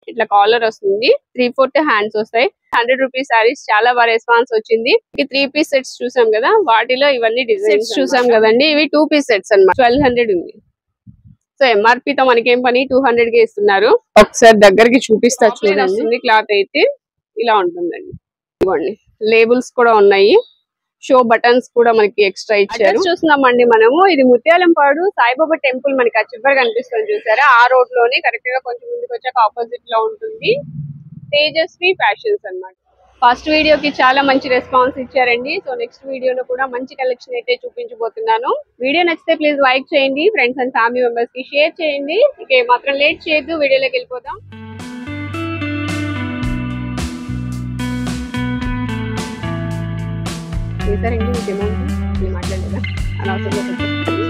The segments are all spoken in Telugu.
ఇట్లా కాలర్ వస్తుంది త్రీ ఫోర్త్ హ్యాండ్స్ వస్తాయి హండ్రెడ్ రూపీస్ సారీస్ చాలా బాగా రెస్పాన్స్ వచ్చింది త్రీ పీస్ సెట్స్ చూసాం కదా వాటిలో ఇవన్నీ డిజైన్స్ చూసాం కదండి ఇవి టూ పీస్ సెట్స్ అన్నమాట ట్వెల్వ్ హండ్రెడ్ ఉంది సో ఎంఆర్పి తో మనకేం పని టూ హండ్రెడ్ కి ఇస్తున్నారు ఒకసారి దగ్గరికి చూపిస్తా చూడండి క్లాత్ అయితే ఇలా ఉంటుందండి ఇదిగోండి లేబుల్స్ కూడా ఉన్నాయి షో బటన్స్ కూడా మనకి ఎక్స్ట్రా ఇచ్చారు చూస్తున్నామండి మనము ఇది ముత్యాలంపాడు సాయిబాబా టెంపుల్ మనకి ఆ చివరి కనిపిస్తుంది చూసారా ఆ రోడ్ లోనే కరెక్ట్ గా కొంచెం ముందుకు వచ్చాక ఆపోజిట్ లో ఉంటుంది తేజస్వి ఫ్యాషన్స్ అన్నమాట ఫస్ట్ వీడియోకి చాలా మంచి రెస్పాన్స్ ఇచ్చారండి సో నెక్స్ట్ వీడియోలో కూడా మంచి కలెక్షన్ అయితే చూపించబోతున్నాను వీడియో నచ్చితే ప్లీజ్ లైక్ చేయండి ఫ్రెండ్స్ అండ్ ఫ్యామిలీ మెంబర్స్ కి షేర్ చేయండి ఇక మాత్రం లేట్ చేయొద్దు వీడియోలోకి వెళ్ళిపోదాం చేశారండి మీకు అమౌంట్ నేను మాట్లాడలేదా అనవసరంగా కొంచెం.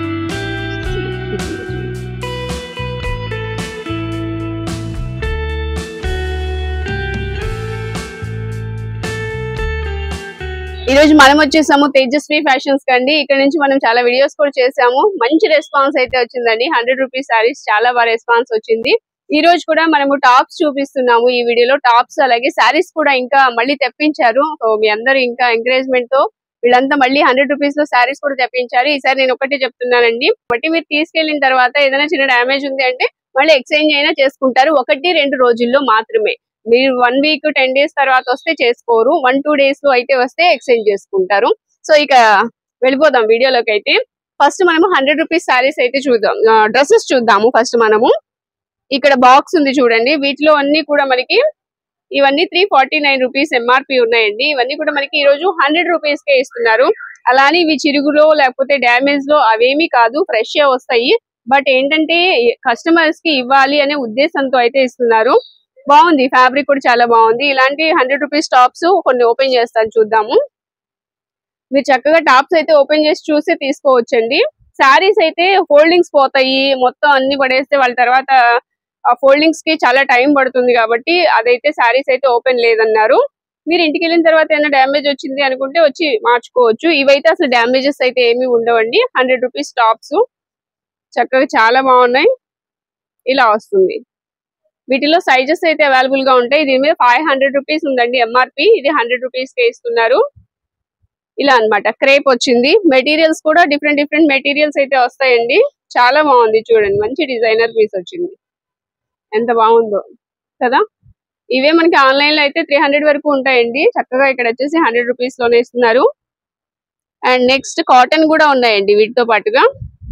ఈ రోజు మనం వచ్చేసాము తేజస్వి ఫ్యాషన్స్ కండి ఇక్కడ నుంచి మనం చాలా వీడియోస్ కూడా చేసాము మంచి రెస్పాన్స్ అయితే వచ్చిందండి హండ్రెడ్ రూపీస్ సారీస్ చాలా బాగా రెస్పాన్స్ వచ్చింది ఈ రోజు కూడా మనము టాప్స్ చూపిస్తున్నాము ఈ వీడియోలో టాప్స్ అలాగే సారీస్ కూడా ఇంకా మళ్ళీ తెప్పించారు సో మీ అందరూ ఇంకా ఎంకరేజ్మెంట్ తో వీళ్ళంతా మళ్ళీ హండ్రెడ్ రూపీస్ లో సారీస్ కూడా తెప్పించారు ఈసారి నేను ఒకటే చెప్తున్నానండి బట్టి మీరు తీసుకెళ్లిన తర్వాత ఏదైనా చిన్న డ్యామేజ్ ఉంది అంటే మళ్ళీ ఎక్స్చేంజ్ అయినా చేసుకుంటారు ఒకటి రెండు రోజుల్లో మాత్రమే మీరు వన్ వీక్ టెన్ డేస్ తర్వాత వస్తే చేసుకోరు వన్ టూ డేస్ లో అయితే వస్తే ఎక్స్చేంజ్ చేసుకుంటారు సో ఇక వెళ్ళిపోదాం వీడియోలోకి అయితే ఫస్ట్ మనము హండ్రెడ్ రూపీస్ సారీస్ అయితే చూద్దాం డ్రెస్సెస్ చూద్దాము ఫస్ట్ మనము ఇక్కడ బాక్స్ ఉంది చూడండి వీటిలో అన్ని కూడా మనకి ఇవన్నీ three forty nine rupees MRP ఉన్నాయండి ఇవన్నీ కూడా మనకి ఈ రోజు హండ్రెడ్ రూపీస్ కే ఇస్తున్నారు అలానే ఇవి చిరుగులో లేకపోతే డ్యామేజ్ లో అవేమీ కాదు ఫ్రెష్ వస్తాయి బట్ ఏంటంటే కస్టమర్స్ కి ఇవ్వాలి అనే ఉద్దేశంతో అయితే ఇస్తున్నారు బాగుంది ఫ్యాబ్రిక్ కూడా చాలా బాగుంది ఇలాంటి హండ్రెడ్ రూపీస్ టాప్స్ కొన్ని ఓపెన్ చేస్తాను చూద్దాము మీరు చక్కగా టాప్స్ అయితే ఓపెన్ చేసి చూసి తీసుకోవచ్చండి శారీస్ అయితే ఫోల్డింగ్స్ పోతాయి మొత్తం అన్ని పడేస్తే వాళ్ళ తర్వాత ఆ ఫోల్డింగ్స్ కి చాలా టైం పడుతుంది కాబట్టి అదైతే శారీస్ అయితే ఓపెన్ లేదన్నారు మీరు ఇంటికి వెళ్ళిన తర్వాత ఏమైనా డ్యామేజ్ వచ్చింది అనుకుంటే వచ్చి మార్చుకోవచ్చు ఇవైతే అసలు డ్యామేజెస్ అయితే ఏమీ ఉండవండి హండ్రెడ్ రూపీస్ టాప్స్ చక్కగా చాలా బాగున్నాయి ఇలా వస్తుంది వీటిలో సైజెస్ అయితే అవైలబుల్ గా ఉంటాయి దీని మీద ఫైవ్ హండ్రెడ్ రూపీస్ ఉందండి ఎంఆర్పి ఇది హండ్రెడ్ రూపీస్ కే ఇస్తున్నారు ఇలా అన్నమాట క్రేప్ వచ్చింది మెటీరియల్స్ కూడా డిఫరెంట్ డిఫరెంట్ మెటీరియల్స్ అయితే వస్తాయండి చాలా బాగుంది చూడండి మంచి డిజైనర్ పీస్ వచ్చింది ఎంత బాగుందో కదా ఇవే మనకి ఆన్లైన్ లో అయితే త్రీ హండ్రెడ్ వరకు ఉంటాయండి చక్కగా ఇక్కడ వచ్చేసి హండ్రెడ్ రూపీస్ లోనే ఇస్తున్నారు అండ్ నెక్స్ట్ కాటన్ కూడా ఉన్నాయండి వీటితో పాటుగా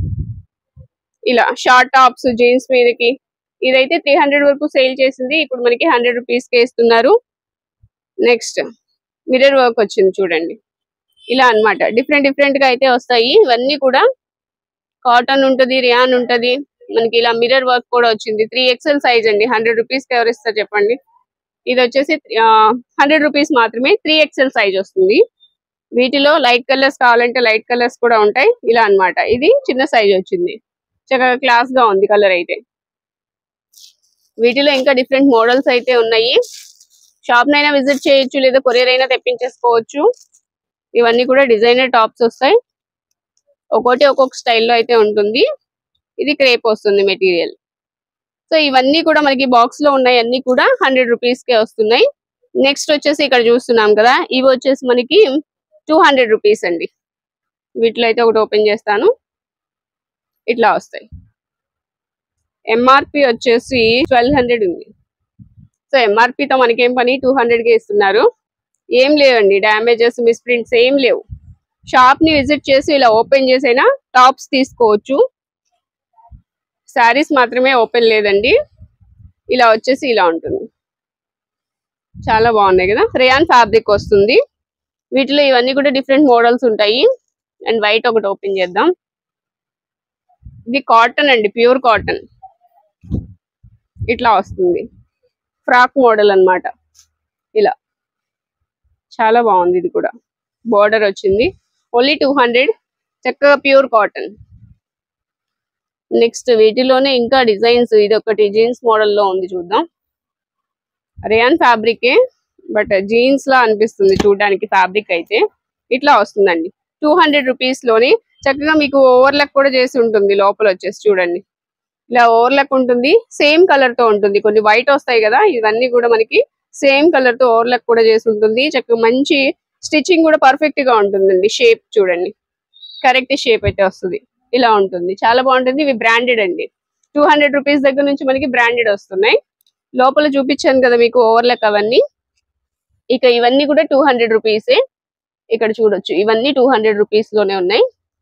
ఇలా షార్ట్ టాప్స్ జీన్స్ మీదకి ఇదైతే త్రీ హండ్రెడ్ వరకు సేల్ చేసింది ఇప్పుడు మనకి హండ్రెడ్ రూపీస్ కే ఇస్తున్నారు నెక్స్ట్ మిర్రర్ వర్క్ వచ్చింది చూడండి ఇలా అన్నమాట డిఫరెంట్ డిఫరెంట్ గా అయితే వస్తాయి ఇవన్నీ కూడా కాటన్ ఉంటది రియాన్ ఉంటది మనకి ఇలా మిర్రర్ వర్క్ కూడా వచ్చింది త్రీ ఎక్స్ఎల్ సైజ్ అండి హండ్రెడ్ రూపీస్ కి ఎవరు ఇస్తారు చెప్పండి ఇది వచ్చేసి హండ్రెడ్ రూపీస్ మాత్రమే త్రీ ఎక్స్ఎల్ సైజ్ వస్తుంది వీటిలో లైట్ కలర్స్ కావాలంటే లైట్ కలర్స్ కూడా ఉంటాయి ఇలా అన్నమాట ఇది చిన్న సైజ్ వచ్చింది చక్కగా క్లాస్ గా ఉంది కలర్ అయితే వీటిలో ఇంకా డిఫరెంట్ మోడల్స్ అయితే ఉన్నాయి షాప్ నైనా విజిట్ చేయొచ్చు లేదా కొరియర్ అయినా తెప్పించేసుకోవచ్చు ఇవన్నీ కూడా డిజైనర్ టాప్స్ వస్తాయి ఒక్కోటి ఒక్కొక్క స్టైల్లో అయితే ఉంటుంది ఇది క్రేప్ వస్తుంది మెటీరియల్ సో ఇవన్నీ కూడా మనకి బాక్స్ లో ఉన్నాయి అన్ని కూడా హండ్రెడ్ రూపీస్ కే వస్తున్నాయి నెక్స్ట్ వచ్చేసి ఇక్కడ చూస్తున్నాం కదా ఇవి వచ్చేసి మనకి టూ హండ్రెడ్ రూపీస్ అండి వీటిలో అయితే ఒకటి ఓపెన్ చేస్తాను ఇట్లా వస్తాయి ఎంఆర్పి వచ్చేసి ట్వెల్వ్ హండ్రెడ్ ఉంది సో ఎంఆర్పితో మనకేం పని టూ హండ్రెడ్ కి ఇస్తున్నారు ఏం లేవండి డ్యామేజెస్ మిస్ప్రింట్స్ ఏం లేవు షాప్ ని విజిట్ చేసి ఇలా ఓపెన్ చేసైనా టాప్స్ తీసుకోవచ్చు శారీస్ మాత్రమే ఓపెన్ లేదండి ఇలా వచ్చేసి ఇలా ఉంటుంది చాలా బాగున్నాయి కదా రేయాన్ ఫ్యాబ్రిక్ వస్తుంది వీటిలో ఇవన్నీ కూడా డిఫరెంట్ మోడల్స్ ఉంటాయి అండ్ వైట్ ఒకటి ఓపెన్ చేద్దాం ఇది కాటన్ అండి ప్యూర్ కాటన్ ఇట్లా వస్తుంది ఫ్రాక్ మోడల్ అన్నమాట ఇలా చాలా బాగుంది ఇది కూడా బార్డర్ వచ్చింది ఓన్లీ టూ హండ్రెడ్ చక్కగా ప్యూర్ కాటన్ నెక్స్ట్ వీటిలోనే ఇంకా డిజైన్స్ ఇది ఒకటి జీన్స్ మోడల్లో ఉంది చూద్దాం రేయాన్ ఫ్యాబ్రికే బట్ జీన్స్ లా అనిపిస్తుంది చూడడానికి ఫ్యాబ్రిక్ అయితే ఇట్లా వస్తుందండి టూ హండ్రెడ్ రూపీస్ లోని చక్కగా మీకు ఓవర్లక్ కూడా చేసి ఉంటుంది లోపల వచ్చేసి చూడండి ఇలా ఓవర్లాక్ ఉంటుంది సేమ్ కలర్ తో ఉంటుంది కొన్ని వైట్ వస్తాయి కదా ఇవన్నీ కూడా మనకి సేమ్ కలర్ తో ఓవర్లాక్ కూడా చేసి ఉంటుంది చక్కగా మంచి స్టిచ్చింగ్ కూడా పర్ఫెక్ట్ గా ఉంటుందండి షేప్ చూడండి కరెక్ట్ షేప్ అయితే వస్తుంది ఇలా ఉంటుంది చాలా బాగుంటుంది ఇవి బ్రాండెడ్ అండి టూ హండ్రెడ్ రూపీస్ దగ్గర నుంచి మనకి బ్రాండెడ్ వస్తున్నాయి లోపల చూపించాను కదా మీకు ఓవర్లాక్ అవన్నీ ఇక ఇవన్నీ కూడా టూ హండ్రెడ్ రూపీసే ఇక్కడ చూడొచ్చు ఇవన్నీ టూ హండ్రెడ్ రూపీస్ లోనే ఉన్నాయి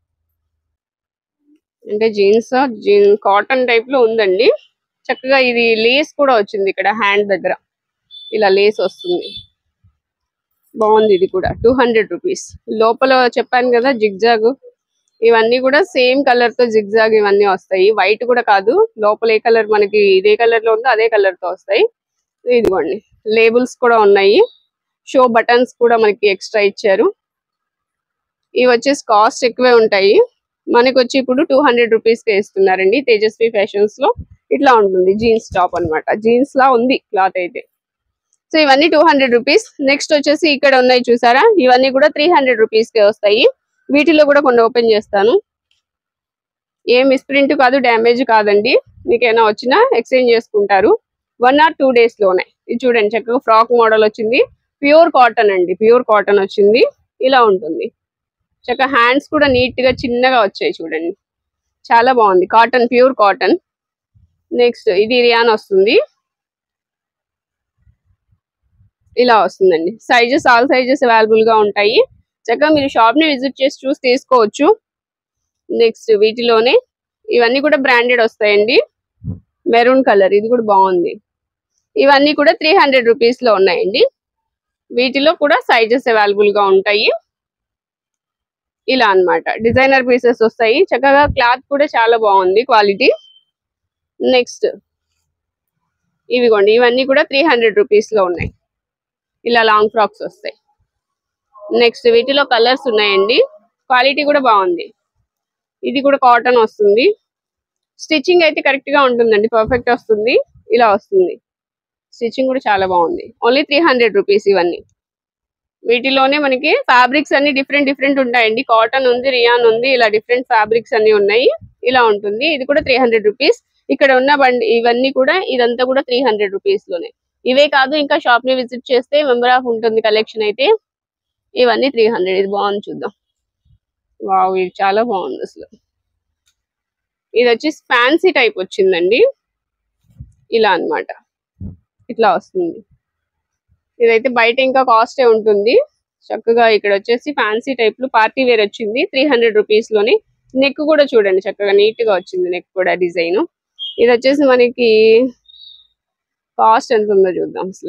అంటే జీన్స్ జీన్ కాటన్ టైప్ లో ఉందండి చక్కగా ఇది లేస్ కూడా వచ్చింది ఇక్కడ హ్యాండ్ దగ్గర ఇలా లేస్ వస్తుంది బాగుంది ఇది కూడా టూ హండ్రెడ్ రూపీస్ లోపల చెప్పాను కదా జిగ్జాగ్ ఇవన్నీ కూడా సేమ్ కలర్ తో జిగ్జాగ్ ఇవన్నీ వస్తాయి వైట్ కూడా కాదు లోపల ఏ కలర్ మనకి ఇదే కలర్ లో ఉందో అదే కలర్ తో వస్తాయి ఇదిగోండి లేబుల్స్ కూడా ఉన్నాయి షో బటన్స్ కూడా మనకి ఎక్స్ట్రా ఇచ్చారు ఇవి వచ్చేసి కాస్ట్ ఎక్కువే ఉంటాయి మనకి వచ్చి ఇప్పుడు టూ హండ్రెడ్ రూపీస్ కి ఇస్తున్నారండి తేజస్వి ఫ్యాషన్స్ లో ఇట్లా ఉంటుంది జీన్స్ టాప్ అన్నమాట జీన్స్ లా ఉంది క్లాత్ అయితే సో ఇవన్నీ టూ హండ్రెడ్ రూపీస్ నెక్స్ట్ వచ్చేసి ఇక్కడ ఉన్నాయి చూసారా ఇవన్నీ కూడా త్రీ హండ్రెడ్ రూపీస్ కి వస్తాయి వీటిలో కూడా కొన్ని ఓపెన్ చేస్తాను ఏ మిస్ప్రింట్ కాదు డ్యామేజ్ కాదండి మీకు ఏమైనా వచ్చినా ఎక్స్చేంజ్ చేసుకుంటారు వన్ ఆర్ టూ డేస్ లోనే ఇది చూడండి చక్కగా ఫ్రాక్ మోడల్ వచ్చింది ప్యూర్ కాటన్ అండి ప్యూర్ కాటన్ వచ్చింది ఇలా ఉంటుంది చక్కగా హ్యాండ్స్ కూడా నీట్ గా చిన్నగా వచ్చాయి చూడండి చాలా బాగుంది కాటన్ ప్యూర్ కాటన్ నెక్స్ట్ ఇది రియాన్ వస్తుంది ఇలా వస్తుందండి సైజెస్ ఆల్ సైజెస్ అవైలబుల్ గా ఉంటాయి చక్కగా మీరు షాప్ ని విజిట్ చేసి చూసి తీసుకోవచ్చు నెక్స్ట్ వీటిలోనే ఇవన్నీ కూడా బ్రాండెడ్ వస్తాయండి మెరూన్ కలర్ ఇది కూడా బాగుంది ఇవన్నీ కూడా త్రీ హండ్రెడ్ రూపీస్ లో ఉన్నాయండి వీటిలో కూడా సైజెస్ అవైలబుల్ గా ఉంటాయి ఇలా అన్నమాట డిజైనర్ పీసెస్ వస్తాయి చక్కగా క్లాత్ కూడా చాలా బాగుంది క్వాలిటీ నెక్స్ట్ ఇవిగోండి ఇవన్నీ కూడా త్రీ హండ్రెడ్ రూపీస్ లో ఉన్నాయి ఇలా లాంగ్ ఫ్రాక్స్ వస్తాయి నెక్స్ట్ వీటిలో కలర్స్ ఉన్నాయండి క్వాలిటీ కూడా బాగుంది ఇది కూడా కాటన్ వస్తుంది స్టిచ్చింగ్ అయితే కరెక్ట్ గా ఉంటుందండి పర్ఫెక్ట్ వస్తుంది ఇలా వస్తుంది స్టిచ్చింగ్ కూడా చాలా బాగుంది ఓన్లీ త్రీ హండ్రెడ్ రూపీస్ ఇవన్నీ వీటిలోనే మనకి ఫ్యాబ్రిక్స్ అన్ని డిఫరెంట్ డిఫరెంట్ ఉంటాయండి కాటన్ ఉంది రియాన్ ఉంది ఇలా డిఫరెంట్ ఫ్యాబ్రిక్స్ అన్ని ఉన్నాయి ఇలా ఉంటుంది ఇది కూడా త్రీ హండ్రెడ్ రూపీస్ ఇక్కడ ఉన్న బండి ఇవన్నీ కూడా ఇదంతా కూడా త్రీ హండ్రెడ్ రూపీస్ లోనే ఇవే కాదు ఇంకా షాప్ ని విజిట్ చేస్తే మెంబర్ ఆఫ్ ఉంటుంది కలెక్షన్ అయితే ఇవన్నీ త్రీ హండ్రెడ్ ఇది బాగుంది చూద్దాం వావ్ ఇది చాలా బాగుంది అసలు ఇది వచ్చేసి ఫ్యాన్సీ టైప్ వచ్చిందండి ఇలా అన్నమాట ఇట్లా వస్తుంది ఇదైతే బయట ఇంకా కాస్టే ఉంటుంది చక్కగా ఇక్కడ వచ్చేసి ఫ్యాన్సీ టైప్ లో పార్టీ వేర్ వచ్చింది త్రీ హండ్రెడ్ రూపీస్ లోని నెక్ కూడా చూడండి చక్కగా నీట్ గా వచ్చింది నెక్ కూడా డిజైన్ ఇది వచ్చేసి మనకి కాస్ట్ ఎంత ఉందో చూద్దాం అసలు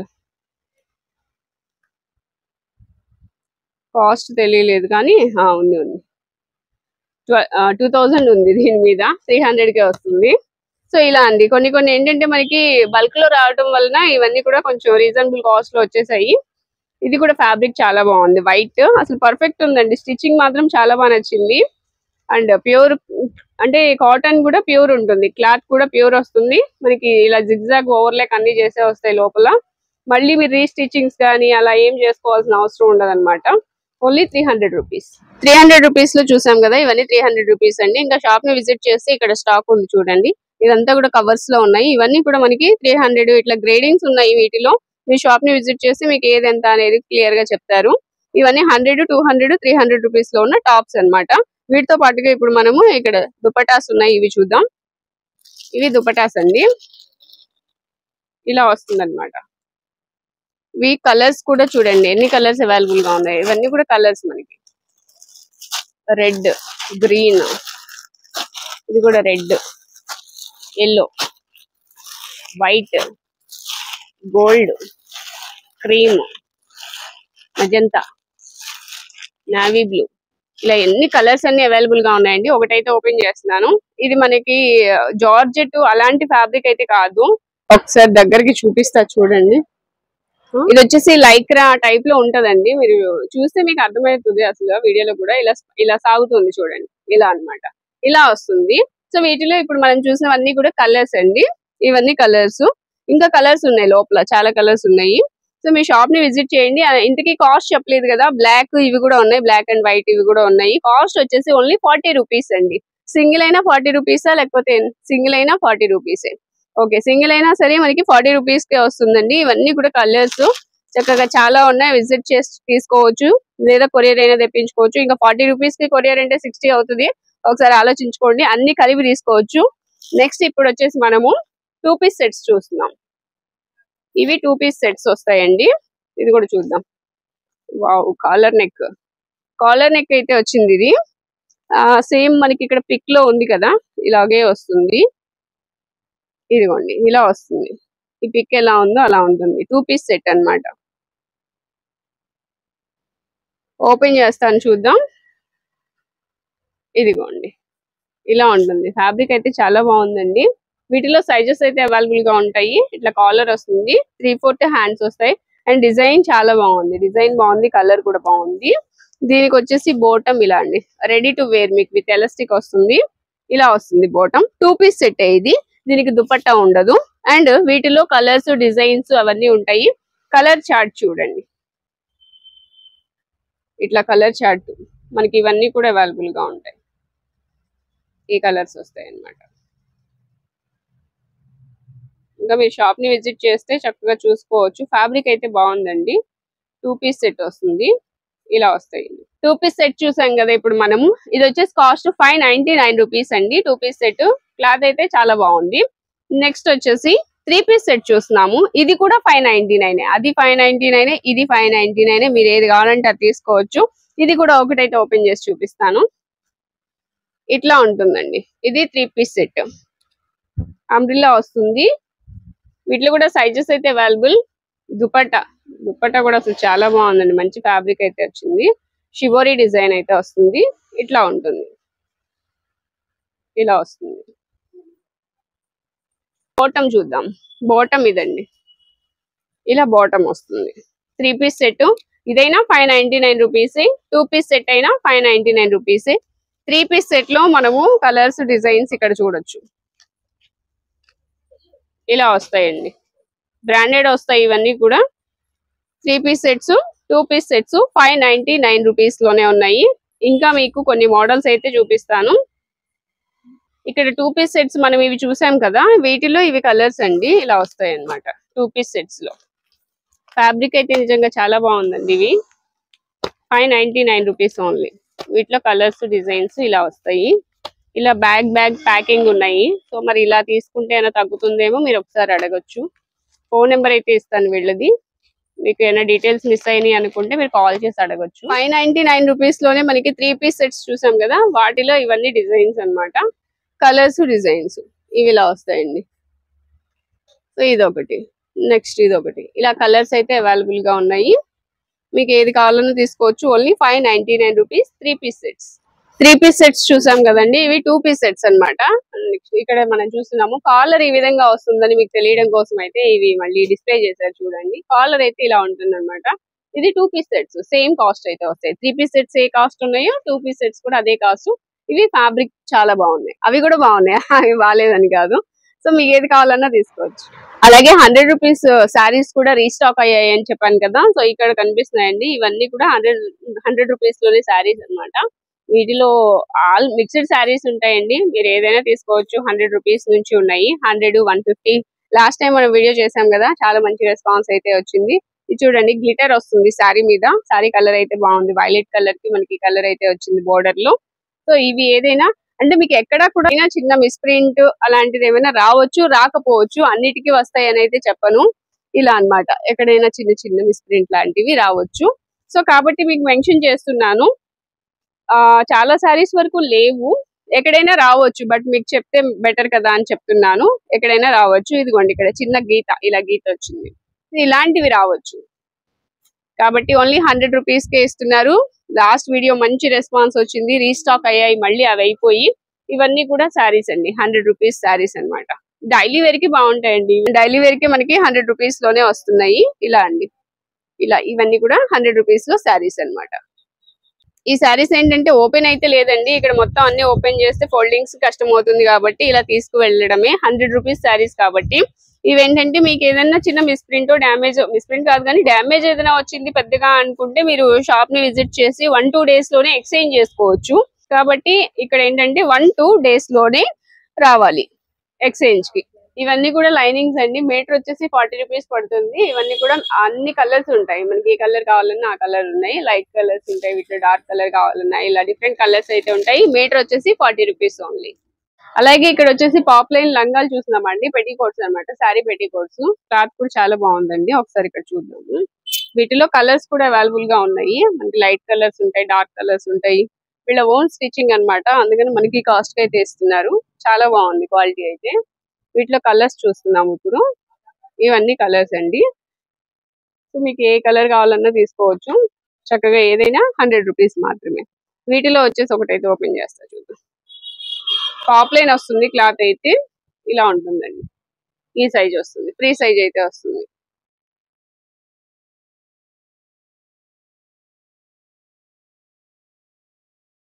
కాస్ట్ తెలియలేదు కానీ ఆ, ఉంది ఉంది టూ థౌజండ్ ఉంది దీని మీద త్రీ హండ్రెడ్ కే వస్తుంది సో ఇలా అండి కొన్ని కొన్ని ఏంటంటే మనకి బల్క్ లో రావడం వలన ఇవన్నీ కూడా కొంచెం రీజనబుల్ కాస్ట్ లో వచ్చేసాయి ఇది కూడా ఫ్యాబ్రిక్ చాలా బాగుంది వైట్ అసలు పర్ఫెక్ట్ ఉందండి స్టిచ్చింగ్ మాత్రం చాలా బాగా నచ్చింది అండ్ ప్యూర్ అంటే కాటన్ కూడా ప్యూర్ ఉంటుంది క్లాత్ కూడా ప్యూర్ వస్తుంది మనకి ఇలా జిగ్జాగ్ ఓవర్లాక్ అన్ని చేసే వస్తాయి లోపల మళ్ళీ మీరు రీస్టిచ్చింగ్స్ కానీ అలా ఏం చేసుకోవాల్సిన అవసరం ఉండదు అనమాట only three hundred rupees three hundred rupees లో చూసాం కదా ఇవన్నీ త్రీ హండ్రెడ్ రూపీస్ అండి ఇంకా షాప్ ని విజిట్ చేస్తే ఇక్కడ స్టాక్ ఉంది చూడండి ఇదంతా కూడా కవర్స్ లో ఉన్నాయి ఇవన్నీ కూడా మనకి త్రీ హండ్రెడ్ ఇట్లా గ్రేడింగ్స్ ఉన్నాయి వీటిలో మీ షాప్ ని విజిట్ చేసి మీకు ఏది ఎంత అనేది క్లియర్ గా చెప్తారు ఇవన్నీ hundred two hundred three hundred rupees లో ఉన్న టాప్స్ అన్నమాట వీటితో పాటుగా ఇప్పుడు మనము ఇక్కడ దుపటాస్ ఉన్నాయి ఇవి చూద్దాం ఇవి దుపటాస్ అండి ఇలా వస్తుంది అనమాట ఇవి కలర్స్ కూడా చూడండి ఎన్ని కలర్స్ అవైలబుల్ గా ఉన్నాయి ఇవన్నీ కూడా కలర్స్ మనకి రెడ్ గ్రీన్ ఇది కూడా red yellow white gold cream magenta navy blue ఇలా ఎన్ని కలర్స్ అన్ని అవైలబుల్ గా ఉన్నాయండి ఒకటైతే ఓపెన్ చేస్తున్నాను ఇది మనకి జార్జెట్ అలాంటి ఫ్యాబ్రిక్ అయితే కాదు ఒకసారి దగ్గరికి చూపిస్తా చూడండి ఇది వచ్చేసి లైక్రా టైప్ లో ఉంటదండి మీరు చూస్తే మీకు అర్థమవుతుంది అసలు వీడియోలో కూడా ఇలా ఇలా సాగుతుంది చూడండి ఇలా అన్నమాట ఇలా వస్తుంది సో వీటిలో ఇప్పుడు మనం చూసినవన్నీ కూడా కలర్స్ అండి ఇవన్నీ కలర్స్ ఇంకా కలర్స్ ఉన్నాయి లోపల చాలా కలర్స్ ఉన్నాయి సో మీ షాప్ ని విజిట్ చేయండి ఆ, ఇంతకీ కాస్ట్ చెప్పలేదు కదా బ్లాక్ ఇవి కూడా ఉన్నాయి బ్లాక్ అండ్ వైట్ ఇవి కూడా ఉన్నాయి కాస్ట్ వచ్చేసి ఓన్లీ ఫార్టీ రూపీస్ అండి సింగిల్ అయినా ఫార్టీ రూపీసా లేకపోతే సింగిల్ అయినా ఫార్టీ రూపీసే ఓకే సింగిల్ అయినా సరే మనకి ఫార్టీ రూపీస్ కే వస్తుందండి ఇవన్నీ కూడా కలర్స్ చక్కగా చాలా ఉన్నాయి విజిట్ చేసి తీసుకోవచ్చు లేదా కొరియర్ అయినా తెప్పించుకోవచ్చు ఇంకా ఫార్టీ రూపీస్ కి కొరియర్ అంటే సిక్స్టీ అవుతుంది ఒకసారి ఆలోచించుకోండి అన్ని కలిపి తీసుకోవచ్చు నెక్స్ట్ ఇప్పుడు వచ్చేసి మనము టూ పీస్ సెట్స్ చూస్తున్నాం ఇవి టూ పీస్ సెట్స్ వస్తాయండి ఇది కూడా చూద్దాం wow collar neck collar neck అయితే వచ్చింది ఇది సేమ్ మనకి ఇక్కడ పిక్ లో ఉంది కదా ఇలాగే వస్తుంది ఇదిగోండి ఇలా వస్తుంది ఈ పిక్ ఎలా ఉందో అలా ఉంటుంది టూ పీస్ సెట్ అన్నమాట ఓపెన్ చేస్తాను చూద్దాం ఇదిగోండి ఇలా ఉంటుంది ఫ్యాబ్రిక్ అయితే చాలా బాగుందండి వీటిలో సైజెస్ అయితే అవైలబుల్ గా ఉంటాయి ఇట్లా కాలర్ వస్తుంది త్రీ ఫోర్త్ హ్యాండ్స్ వస్తాయి అండ్ డిజైన్ చాలా బాగుంది డిజైన్ బాగుంది కలర్ కూడా బాగుంది దీనికి వచ్చేసి బోటం ఇలా అండి రెడీ టు వేర్ మీకు విత్ ఎలాస్టిక్ వస్తుంది ఇలా వస్తుంది బోటం టూ పీస్ సెట్ ఇది దీనికి దుపట్టా ఉండదు అండ్ వీటిలో కలర్స్ డిజైన్స్ అవన్నీ ఉంటాయి కలర్ చార్ట్ చూడండి ఇట్లా కలర్ చార్ట్ మనకి ఇవన్నీ కూడా అవైలబుల్ గా ఉంటాయి ఈ కలర్స్ వస్తాయి అన్నమాట ఇంకా మీరు షాప్ ని విజిట్ చేస్తే చక్కగా చూసుకోవచ్చు ఫ్యాబ్రిక్ అయితే బాగుందండి టూ పీస్ సెట్ వస్తుంది ఇలా వస్తాయి టూ పీస్ సెట్ చూసాం కదా ఇప్పుడు మనము ఇది వచ్చేసి cost five ninety nine rupees అండి టూ పీస్ సెట్ క్లాత్ అయితే చాలా బాగుంది నెక్స్ట్ వచ్చేసి త్రీ పీస్ సెట్ చూస్తున్నాము ఇది కూడా ఫైవ్ నైన్టీ నైన్ అది ఫైవ్ నైన్టీ నైన్ ఇది ఫైవ్ నైన్టీ నైన్ మీరు ఏది కావాలంటే అది తీసుకోవచ్చు ఇది కూడా ఒకటైతే ఓపెన్ చేసి చూపిస్తాను ఇట్లా ఉంటుందండి ఇది త్రీ పీస్ సెట్ అంబ్రిల్లా వస్తుంది వీటిలో కూడా సైజెస్ అయితే అవైలబుల్ దుపట్టా దుపట్టా కూడా అసలు చాలా బాగుందండి మంచి ఫ్యాబ్రిక్ అయితే వచ్చింది షివోరీ డిజైన్ అయితే వస్తుంది ఇట్లా ఉంటుంది ఇలా వస్తుంది బాటమ్ చూద్దాం బాటమ్ ఇదండి ఇలా బాటమ్ వస్తుంది త్రీ పీస్ సెట్ ఇదైనా five ninety nine rupees two piece set అయినా five ninety nine rupees three piece set లో మనము కలర్స్ డిజైన్స్ ఇక్కడ చూడొచ్చు ఇలా వస్తాయండి బ్రాండెడ్ వస్తాయి ఇవన్నీ కూడా three piece sets two piece sets five ninety nine rupees లోనే ఉన్నాయి ఇంకా మీకు కొన్ని మోడల్స్ అయితే చూపిస్తాను ఇక్కడ టూ పీస్ సెట్స్ మనం ఇవి చూసాం కదా వీటిలో ఇవి కలర్స్ అండి ఇలా వస్తాయి అన్నమాట టూ పీస్ సెట్స్ లో ఫ్యాబ్రిక్ అయితే నిజంగా చాలా బాగుందండి ఇవి five ninety nine rupees only వీటిలో కలర్స్ డిజైన్స్ ఇలా వస్తాయి ఇలా బ్యాగ్ బ్యాగ్ ప్యాకింగ్ ఉన్నాయి సో మరి ఇలా తీసుకుంటే ఏమైనా తగ్గుతుందేమో మీరు ఒకసారి అడగొచ్చు ఫోన్ నెంబర్ అయితే ఇస్తాను వీళ్ళది మీకు ఏమైనా డీటెయిల్స్ మిస్ అయినాయి అనుకుంటే మీరు కాల్ చేసి అడగొచ్చు ఫైవ్ నైన్టీ నైన్ రూపీస్ లోనే మనకి త్రీ పీస్ సెట్స్ చూసాం కదా వాటిలో ఇవన్నీ డిజైన్స్ అన్నమాట కలర్స్ డిజైన్స్ ఇవి ఇలా వస్తాయండి సో ఇదొకటి నెక్స్ట్ ఇదొకటి ఇలా కలర్స్ అయితే అవైలబుల్ గా ఉన్నాయి మీకు ఏది కావాలన్నా తీసుకోవచ్చు only five ninety nine rupees three piece sets three piece sets చూసాం కదండి ఇవి టూ పీస్ సెట్స్ అన్నమాట ఇక్కడ మనం చూస్తున్నాము కాలర్ ఈ విధంగా వస్తుందని మీకు తెలియడం కోసం అయితే ఇవి మళ్ళీ డిస్ప్లే చేశారు చూడండి కాలర్ అయితే ఇలా ఉంటుంది ఇది two piece sets same cost అయితే వస్తాయి త్రీ పీస్ సెట్స్ ఏ కాస్ట్ ఉన్నాయో టూ పీస్ సెట్స్ కూడా అదే కాస్ట్ ఇవి ఫ్యాబ్రిక్ చాలా బాగున్నాయి అవి కూడా బాగున్నాయి అవి బాగాలేదని కాదు సో మీకు ఏది కావాలన్నా తీసుకోవచ్చు అలాగే హండ్రెడ్ రూపీస్ శారీస్ కూడా రీస్టాక్ అయ్యాయి అని చెప్పాను కదా సో ఇక్కడ కనిపిస్తున్నాయండి ఇవన్నీ కూడా హండ్రెడ్ హండ్రెడ్ రూపీస్ లోనే శారీస్ అన్నమాట వీటిలో ఆల్ మిక్స్డ్ శారీస్ ఉంటాయండి మీరు ఏదైనా తీసుకోవచ్చు హండ్రెడ్ రూపీస్ నుంచి ఉన్నాయి hundred one fifty last time మనం వీడియో చేసాం కదా చాలా మంచి రెస్పాన్స్ అయితే వచ్చింది ఇది చూడండి గ్లిటర్ వస్తుంది శారీ మీద శారీ కలర్ అయితే బాగుంది వైలెట్ కలర్ కి మనకి కలర్ అయితే వచ్చింది బోర్డర్ లో సో ఇవి ఏదైనా అంటే మీకు ఎక్కడా కూడా అయినా చిన్న మిస్ప్రింట్ అలాంటిది ఏమైనా రావచ్చు రాకపోవచ్చు అన్నిటికీ వస్తాయి అని అయితే చెప్పను ఇలా అన్నమాట ఎక్కడైనా చిన్న చిన్న మిస్ప్రింట్ లాంటివి రావచ్చు సో కాబట్టి మీకు మెన్షన్ చేస్తున్నాను ఆ చాలా సారీస్ వరకు లేవు ఎక్కడైనా రావచ్చు బట్ మీకు చెప్తే బెటర్ కదా అని చెప్తున్నాను ఎక్కడైనా రావచ్చు ఇదిగోండి ఇక్కడ చిన్న గీత ఇలా గీత వచ్చింది ఇలాంటివి రావచ్చు కాబట్టి ఓన్లీ హండ్రెడ్ రూపీస్ కే ఇస్తున్నారు లాస్ట్ వీడియో మంచి రెస్పాన్స్ వచ్చింది రీస్టాక్ అయ్యాయి మళ్ళీ అవి అయిపోయి ఇవన్నీ కూడా శారీస్ అండి హండ్రెడ్ రూపీస్ శారీస్ అన్నమాట డైలీ వేర్ కి బాగుంటాయండి డైలీ వేర్ కి మనకి హండ్రెడ్ రూపీస్ లోనే వస్తున్నాయి ఇలా అండి ఇలా ఇవన్నీ కూడా హండ్రెడ్ రూపీస్ లో శారీస్ అన్నమాట ఈ శారీస్ ఏంటంటే ఓపెన్ అయితే లేదండి ఇక్కడ మొత్తం అన్ని ఓపెన్ చేస్తే ఫోల్డింగ్స్ కష్టం అవుతుంది కాబట్టి ఇలా తీసుకు వెళ్ళడమే హండ్రెడ్ రూపీస్ శారీస్ కాబట్టి ఇవేంటంటే మీకు ఏదైనా చిన్న మిస్ప్రింట్ డ్యామేజ్ మిస్ప్రింట్ కాదు కానీ డ్యామేజ్ ఏదైనా వచ్చింది పెద్దగా అనుకుంటే మీరు షాప్ ని విజిట్ చేసి వన్ టూ డేస్ లోనే ఎక్స్చేంజ్ చేసుకోవచ్చు కాబట్టి ఇక్కడ ఏంటంటే వన్ టూ డేస్ లోనే రావాలి ఎక్స్చేంజ్ కి ఇవన్నీ కూడా లైనింగ్స్ అండి మీటర్ వచ్చేసి ఫార్టీ రూపీస్ పడుతుంది ఇవన్నీ కూడా అన్ని కలర్స్ ఉంటాయి మనకి ఏ కలర్ కావాలన్నా ఆ కలర్ ఉన్నాయి లైట్ కలర్స్ ఉంటాయి వీటిలో డార్క్ కలర్ కావాలన్నా ఇలా డిఫరెంట్ కలర్స్ అయితే ఉంటాయి మీటర్ వచ్చేసి ఫార్టీ రూపీస్ ఓన్లీ అలాగే ఇక్కడ వచ్చేసి పాప్ లైన్ లంగాలు చూస్తున్నామండి పెట్టి కోట్స్ అనమాట శారీ పెట్టి కోట్స్ క్లాత్ కూడా చాలా బాగుందండి ఒకసారి ఇక్కడ చూద్దాము వీటిలో కలర్స్ కూడా అవైలబుల్ గా ఉన్నాయి మనకి లైట్ కలర్స్ ఉంటాయి డార్క్ కలర్స్ ఉంటాయి వీళ్ళ ఓన్ స్టిచ్చింగ్ అన్నమాట అందుకని మనకి కాస్ట్ కి అయితే ఇస్తున్నారు చాలా బాగుంది క్వాలిటీ అయితే వీటిలో కలర్స్ చూస్తున్నాము ఇప్పుడు ఇవన్నీ కలర్స్ అండి సో మీకు ఏ కలర్ కావాలన్నా తీసుకోవచ్చు చక్కగా ఏదైనా హండ్రెడ్ రూపీస్ మాత్రమే వీటిలో వచ్చేసి ఒకటైతే ఓపెన్ చేస్తా చూద్దాం టాప్ లైన్ వస్తుంది క్లాత్ అయితే ఇలా ఉంటుందండి ఈ సైజ్ వస్తుంది ఫ్రీ సైజ్ అయితే వస్తుంది